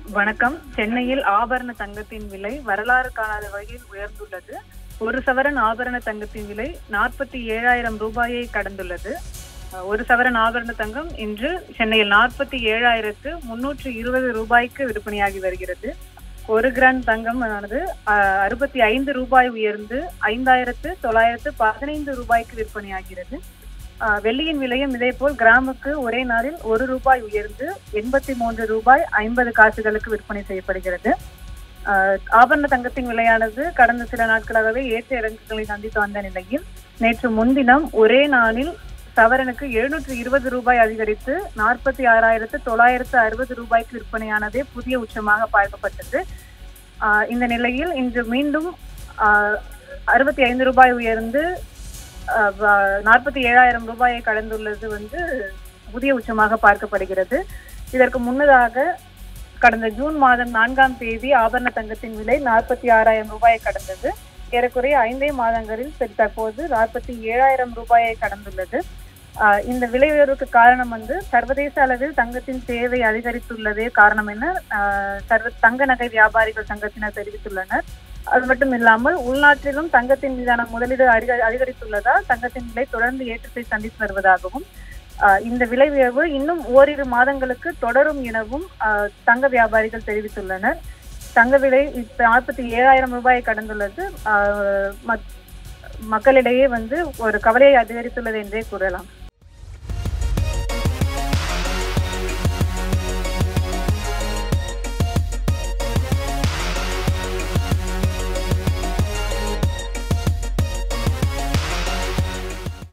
வணக்கம் சென்னையில் ஆபரண தங்கத்தின் விலை வரலாறு காணாத வகையில் உயர்ந்துள்ளது ஒரு சவரன் ஆபரண தங்கத்தின் விலை நாற்பத்தி ஏழாயிரம் ரூபாயை கடந்துள்ளது அஹ், ஒரு சவரன் ஆபரண தங்கம் இன்று சென்னையில் நாற்பத்தி ஏழாயிரத்து முன்னூற்று இருபது ரூபாய்க்கு விற்பனையாகி வருகிறது ஒரு கிராம் தங்கம் ஆனது அஹ், அறுபத்தி ஐந்து ரூபாய் உயர்ந்து ஐந்தாயிரத்து தொள்ளாயிரத்து பதினைந்து ரூபாய்க்கு விற்பனையாகிறது அஹ், வெள்ளியின் விலையும் இதேபோல் கிராமுக்கு ஒரே நாளில் ஒரு ரூபாய் உயர்ந்து எண்பத்தி மூன்று ரூபாய் ஐம்பது காசுகளுக்கு விற்பனை செய்யப்படுகிறது அஹ், ஆபரண தங்கத்தின் விலையானது கடந்த சில நாட்களாகவே ஏற்ற இறங்குகளை சந்தித்து வந்த நிலையில் நேற்று முன்தினம் ஒரே நாளில் சவரனுக்கு எழுநூற்று இருபது ரூபாய் அதிகரித்து நாற்பத்தி ஆறாயிரத்து தொள்ளாயிரத்து அறுபது ரூபாய்க்கு விற்பனையானதே புதிய உச்சமாக பார்க்கப்பட்டது அஹ், இந்த நிலையில் இன்று மீண்டும் அறுபத்தி ஐந்து ரூபாய் உயர்ந்து நாற்பத்தி ஏழாயிரம் ரூபாயை கடந்துள்ளது வந்து புதிய உச்சமாக பார்க்கப்படுகிறது இதற்கு முன்னதாக கடந்த ஜூன் மாதம் நான்காம் தேதி ஆபரண தங்கத்தின் விலை நாற்பத்தி ஆறாயிரம் ரூபாயை கடந்தது ஏறக்குறைய ஐந்தே மாதங்களில் சரி தற்போது நாற்பத்தி ஏழாயிரம் ரூபாயை கடந்துள்ளது ஆஹ் இந்த விலை உயர்வுக்கு காரணம் வந்து சர்வதேச அளவில் தங்கத்தின் தேவை அதிகரித்துள்ளதே காரணம் என ஆஹ் சர்வ தங்க நகை வியாபாரிகள் சங்கத்தினர் தெரிவித்துள்ளனர் அது மட்டும் இல்லாமல் உள்நாட்டிலும் தங்கத்தின் மீதான முதலீடு அதிக- அதிகரித்துள்ளதால் தங்கத்தின் விலை தொடர்ந்து ஏற்றத்தை சந்தித்து வருவதாகவும் ஆஹ் இந்த விலை உயர்வு இன்னும் ஓரிரு மாதங்களுக்கு தொடரும் எனவும் ஆஹ் தங்க வியாபாரிகள் தெரிவித்துள்ளனர் தங்க விலை இப்ப நாற்பத்தி ஏழாயிரம் ரூபாயை கடந்துள்ளது ஆஹ் மக்- மக்களிடையே வந்து ஒரு கவலையை அதிகரித்துள்ளது என்றே கூறலாம்